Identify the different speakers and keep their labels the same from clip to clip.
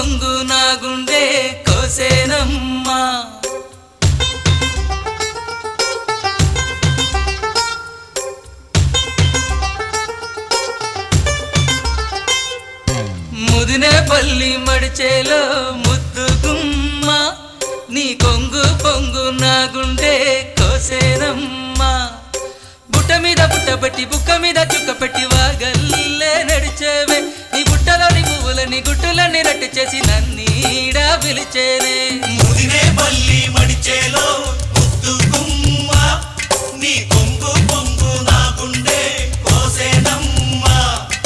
Speaker 1: పొంగు నా గుండె కోసేనమ్మా ముదినే పల్లి మడిచేలో ముద్దు గుమ్మ నీ కొంగు పొంగు నా గుండె కోసేనమ్మా బుట్ట మీద బుట్ట పెట్టి బుక్క మీద చుక్క పెట్టి వాగల్లే నడిచేవే నీ బుట్టలోని పువ్వులని గుట్టులని రట్టు చేసి నన్నీడ పిలిచేనే
Speaker 2: ముదినే పల్లి మడిచేలో ముద్దు గుమ్మ నీ కొంగు పొంగు నా గుండె కోసేనమ్మా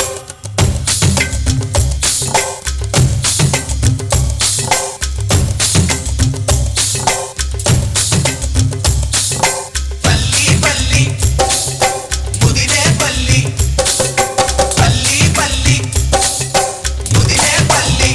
Speaker 2: పల్లి పల్లి ముదినే పల్లి పల్లి పల్లి ముదినే పల్లి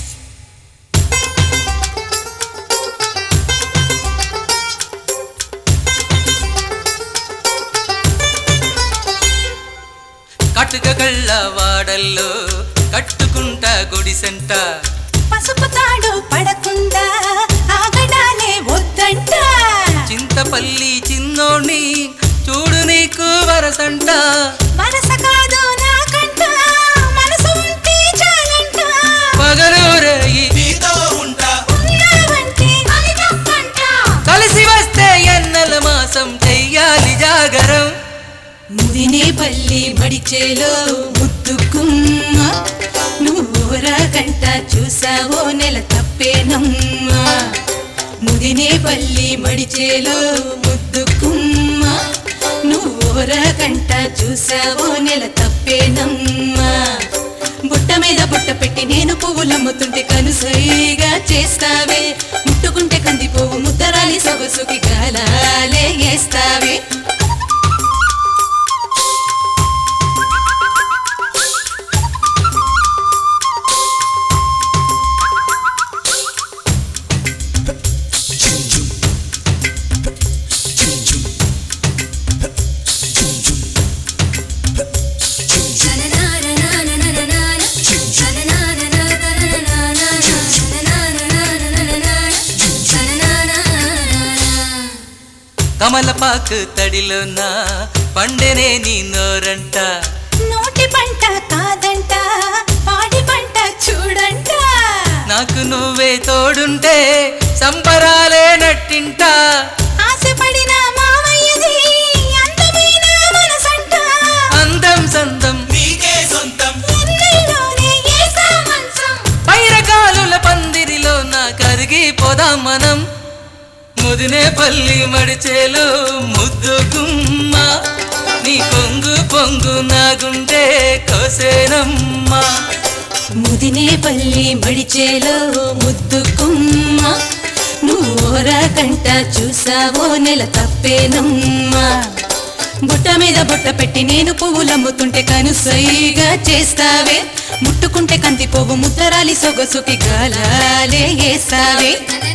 Speaker 1: కట్టుక కళ్ళ వాడల్లో కట్టుకుంటా గుడిసెంట
Speaker 3: పసుపు తాడు పడకుండా ఆగడాలే వద్దంట
Speaker 1: చింతపల్లి చిన్నోణ్ణి చూడు నీకు వరసంట
Speaker 3: మనస కాదు నాకంట మనసు ఉంటే చాలంట
Speaker 1: పగలు రేయి
Speaker 2: నీతో ఉంటా
Speaker 3: ఉన్నావంటే అది తప్పంట
Speaker 1: కలిసి వస్తే ఎన్నెల మాసం చెయ్యాలి జాగరం
Speaker 3: ముదినే పల్లి మడిచేలో ముద్దుకుమ్మ నువ్వురా కంట చూసావో నెల తప్పేనమ్మా ముదినే పల్లి మడిచేలో ముద్దుకుమ్మ నువ్వురా కంట చూసావో నెల తప్పేనమ్మా బుట్ట మీద బుట్ట పెట్టి నేను పువ్వులమ్ముతుంటే కనుసైగా చేస్తావే ముట్టుకుంటే కంది పువ్వు ముద్దరాలి సొగసుకి గాలాలే వేస్తావే
Speaker 1: కమలపాకు తడిలోన పండెనే నీ నోరంట
Speaker 3: నోటి పంట కాదంట పాడి పంట చూడంట
Speaker 1: నాకు నువ్వే తోడుంటే సంబరాలే నట్టింట
Speaker 3: ఆశపడిన మావయ్యది అందమైన మనసంట
Speaker 1: అందం సందం
Speaker 2: నీకే సొంతం
Speaker 3: ఎన్నెల్లోనే ఏసా మంచం
Speaker 1: పైరకాలుల పందిరిలో నా కరిగి పోదాం మనం ముదినే పల్లి మడిచేలు ముద్దు గుమ్మ నీ కొంగు పొంగు నా గుండె కోసేనమ్మా
Speaker 3: ముదినే పల్లి మడిచేలో ముద్దుకుమ్మ నువ్వోరా కంట చూసావో నెల తప్పేనమ్మా బుట్ట మీద బుట్ట పెట్టి నేను పువ్వులమ్ముతుంటే కనుసైగా చేస్తావే ముట్టుకుంటే కంది పువ్వు ముద్దరాలి సొగసుకి గాలాలే వేస్తావే